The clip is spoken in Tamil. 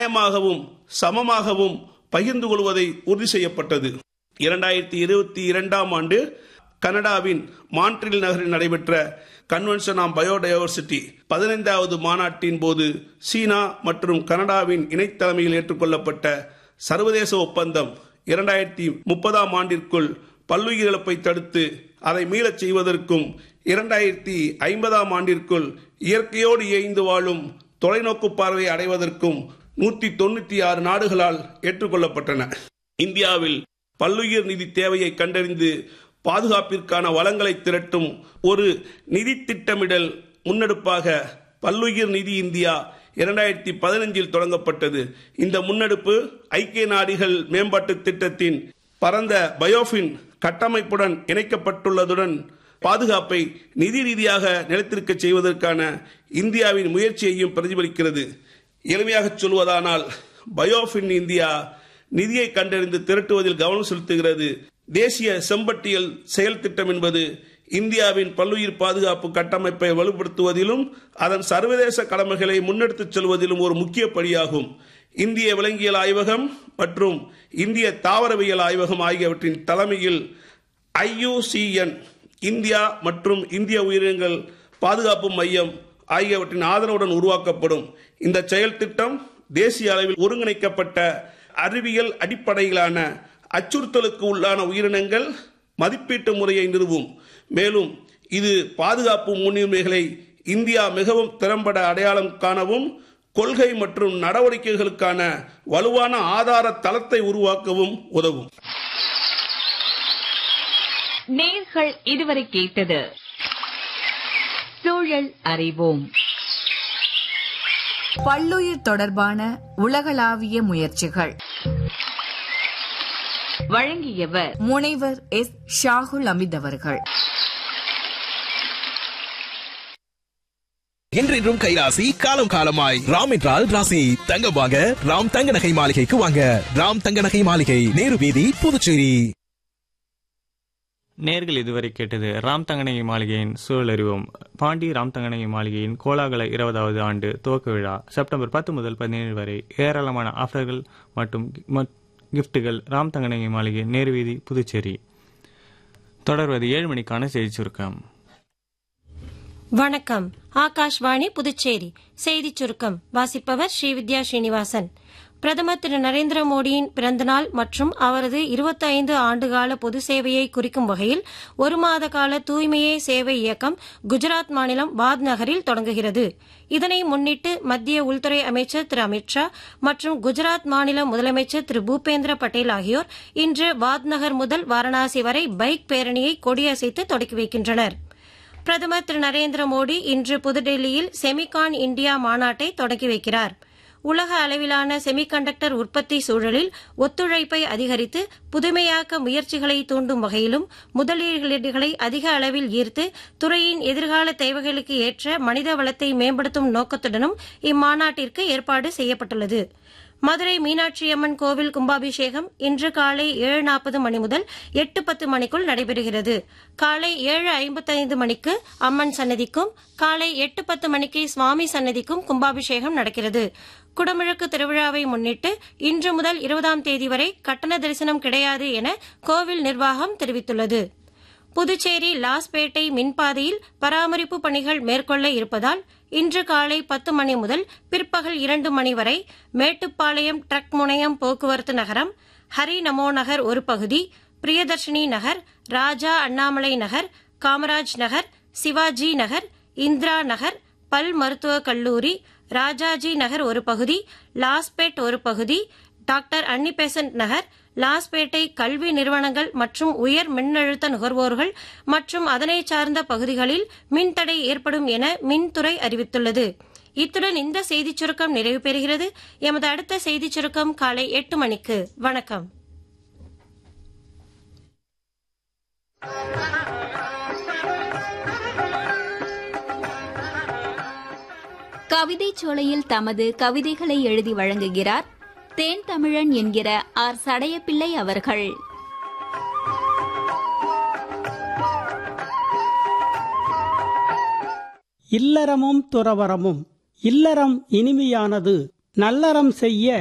நியாயமாகவும் சமமாகவும் பகிர்ந்து கொள்வதை உறுதி செய்யப்பட்டது இரண்டாயிரத்தி இருபத்தி இரண்டாம் ஆண்டு கனடாவின் மான்ட்ரில் நகரில் நடைபெற்ற கன்வென்ஷன் ஆன் பயோடைவர்சிட்டி பதினைந்தாவது மாநாட்டின் போது சீனா மற்றும் கனடாவின் இணைத்தலைமையில் ஏற்றுக்கொள்ளப்பட்ட சர்வதேச ஒப்பந்தம் இரண்டாயிரத்தி முப்பதாம் ஆண்டிற்குள் பல்லுயிரிழப்பை தடுத்து அதை மீளச் செய்வதற்கும் இரண்டாயிரத்தி ஐம்பதாம் ஆண்டிற்குள் இயற்கையோடு இயைந்து வாழும் தொலைநோக்கு பார்வை அடைவதற்கும் நூற்றி தொண்ணூற்றி ஆறு நாடுகளால் ஏற்றுக்கொள்ளப்பட்டன இந்தியாவில் பல்லுயிர் நிதி தேவையை கண்டறிந்து பாதுகாப்பிற்கான வளங்களை திரட்டும் ஒரு நிதி திட்டமிடல் முன்னெடுப்பாக பல்லுயிர் நிதி இந்தியா இரண்டாயிரத்தி பதினஞ்சில் தொடங்கப்பட்டது இந்த முன்னெடுப்பு ஐக்கிய நாடுகள் மேம்பாட்டு திட்டத்தின் பரந்த பயோஃபின் கட்டமைப்புடன் இணைக்கப்பட்டுள்ளதுடன் பாதுகாப்பை நிதி ரீதியாக நிலைத்திருக்க செய்வதற்கான இந்தியாவின் முயற்சியையும் பிரதிபலிக்கிறது எளிமையாக சொல்வதானால் பயோஃபின் இந்தியா நிதியை கண்டறிந்து திரட்டுவதில் கவனம் செலுத்துகிறது தேசிய செம்பட்டியல் செயல் திட்டம் என்பது இந்தியாவின் பல்லுயிர் பாதுகாப்பு கட்டமைப்பை வலுப்படுத்துவதிலும் அதன் சர்வதேச கடமைகளை முன்னெடுத்துச் செல்வதிலும் ஒரு முக்கிய படியாகும் இந்திய விலங்கியல் ஆய்வகம் மற்றும் இந்திய தாவரவியல் ஆய்வகம் ஆகியவற்றின் தலைமையில் ஐயுசிஎன் இந்தியா மற்றும் இந்திய உயிரினங்கள் பாதுகாப்பு மையம் ஆகியவற்றின் ஆதரவுடன் உருவாக்கப்படும் இந்த செயல் திட்டம் தேசிய அளவில் ஒருங்கிணைக்கப்பட்ட அறிவியல் அடிப்படையிலான அச்சுறுத்தலுக்கு உள்ளான உயிரினங்கள் மதிப்பீட்டு முறையை நிறுவும் மேலும் இது பாதுகாப்பு முன்னுரிமைகளை இந்தியா மிகவும் திறம்பட அடையாளம் காணவும் கொள்கை மற்றும் நடவடிக்கைகளுக்கான வலுவான ஆதார தளத்தை உருவாக்கவும் உதவும் நேர்கள் இதுவரை கேட்டது சூழல் அறிவோம் பல்லுயிர் தொடர்பான உலகளாவிய முயற்சிகள் வழங்கியவர் முனைவர் எஸ் ஷாகுல் அமித் அவர்கள் என்றென்றும் கைராசி காலம் காலமாய் ராம் என்றால் ராசி தங்கம் வாங்க ராம் தங்க நகை மாளிகைக்கு வாங்க ராம் தங்க நகை மாளிகை நேரு வீதி புதுச்சேரி நேர்கள் இதுவரை கேட்டது ராம் தங்கநகை மாளிகையின் சூழல் அறிவோம் பாண்டி ராம் தங்கநகை மாளிகையின் கோலாகல இருபதாவது ஆண்டு துவக்க விழா செப்டம்பர் பத்து முதல் பதினேழு வரை ஏராளமான ஆஃபர்கள் மற்றும் ம- கிஃப்ட்டுகள் ராம் தங்கநகை மாளிகை நேரு வீதி புதுச்சேரி தொடர்வது ஏழு மணிக்கான செய்தி சுருக்கம் வணக்கம் ஆகாஷ்வாணி புதுச்சேரி செய்திச் சுருக்கம் வாசிப்பவர் ஸ்ரீவித்யா ஸ்ரீனிவாசன் பிரதமர் திரு நரேந்திர மோடியின் பிறந்தநாள் மற்றும் அவரது 25 ஆண்டுகால பொது சேவையை குறிக்கும் வகையில் ஒரு மாத கால தூய்மையே சேவை இயக்கம் குஜராத் மாநிலம் வாத் நகரில் தொடங்குகிறது இதனை முன்னிட்டு மத்திய உள்துறை அமைச்சர் திரு அமித்ஷா மற்றும் குஜராத் மாநில முதலமைச்சர் திரு பூபேந்திர பட்டேல் ஆகியோர் இன்று வாத் நகர் முதல் வாரணாசி வரை பைக் பேரணியை கொடியசைத்து தொடக்கி வைக்கின்றனர் பிரதமர் திரு நரேந்திர மோடி இன்று புதுடெல்லியில் செமிகான் இந்தியா மாநாட்டை தொடங்கி வைக்கிறார் உலக அளவிலான செமிகண்டக்டர் உற்பத்தி சூழலில் ஒத்துழைப்பை அதிகரித்து புதுமையாக்க முயற்சிகளை தூண்டும் வகையிலும் முதலீடுகளை அதிக அளவில் ஈர்த்து துறையின் எதிர்கால தேவைகளுக்கு ஏற்ற மனித வளத்தை மேம்படுத்தும் நோக்கத்துடனும் இம்மாநாட்டிற்கு ஏற்பாடு செய்யப்பட்டுள்ளது மதுரை மீனாட்சியம்மன் கோவில் கும்பாபிஷேகம் இன்று காலை ஏழு நாற்பது மணி முதல் எட்டு பத்து மணிக்குள் நடைபெறுகிறது காலை ஏழு ஐம்பத்தைந்து மணிக்கு அம்மன் சன்னதிக்கும் காலை எட்டு பத்து மணிக்கு சுவாமி சன்னதிக்கும் கும்பாபிஷேகம் நடக்கிறது குடமுழுக்கு திருவிழாவை முன்னிட்டு இன்று முதல் இருபதாம் தேதி வரை கட்டண தரிசனம் கிடையாது என கோவில் நிர்வாகம் தெரிவித்துள்ளது புதுச்சேரி லாஸ்பேட்டை மின்பாதையில் பராமரிப்பு பணிகள் மேற்கொள்ள இருப்பதால் இன்று காலை பத்து மணி முதல் பிற்பகல் இரண்டு மணி வரை மேட்டுப்பாளையம் ட்ரக் முனையம் போக்குவரத்து நகரம் ஹரி நமோ நகர் ஒரு பகுதி பிரியதர்ஷினி நகர் ராஜா அண்ணாமலை நகர் காமராஜ் நகர் சிவாஜி நகர் இந்திரா நகர் பல் மருத்துவக் கல்லூரி ராஜாஜி நகர் ஒரு பகுதி லாஸ்பேட் ஒரு பகுதி டாக்டர் அன்னிபெசன்ட் நகர் லாஸ்பேட்டை கல்வி நிறுவனங்கள் மற்றும் உயர் மின்னழுத்த நுகர்வோர்கள் மற்றும் அதனை சார்ந்த பகுதிகளில் மின்தடை ஏற்படும் என மின்துறை அறிவித்துள்ளது இத்துடன் இந்த செய்திச் சுருக்கம் நிறைவு பெறுகிறது எமது அடுத்த செய்திச் சுருக்கம் காலை எட்டு மணிக்கு வணக்கம் கவிதைச் சோலையில் தமது கவிதைகளை எழுதி வழங்குகிறார் தேன் தமிழன் என்கிற ஆர் சடையப்பிள்ளை அவர்கள் இல்லறமும் துறவறமும் இல்லறம் இனிமையானது நல்லறம் செய்ய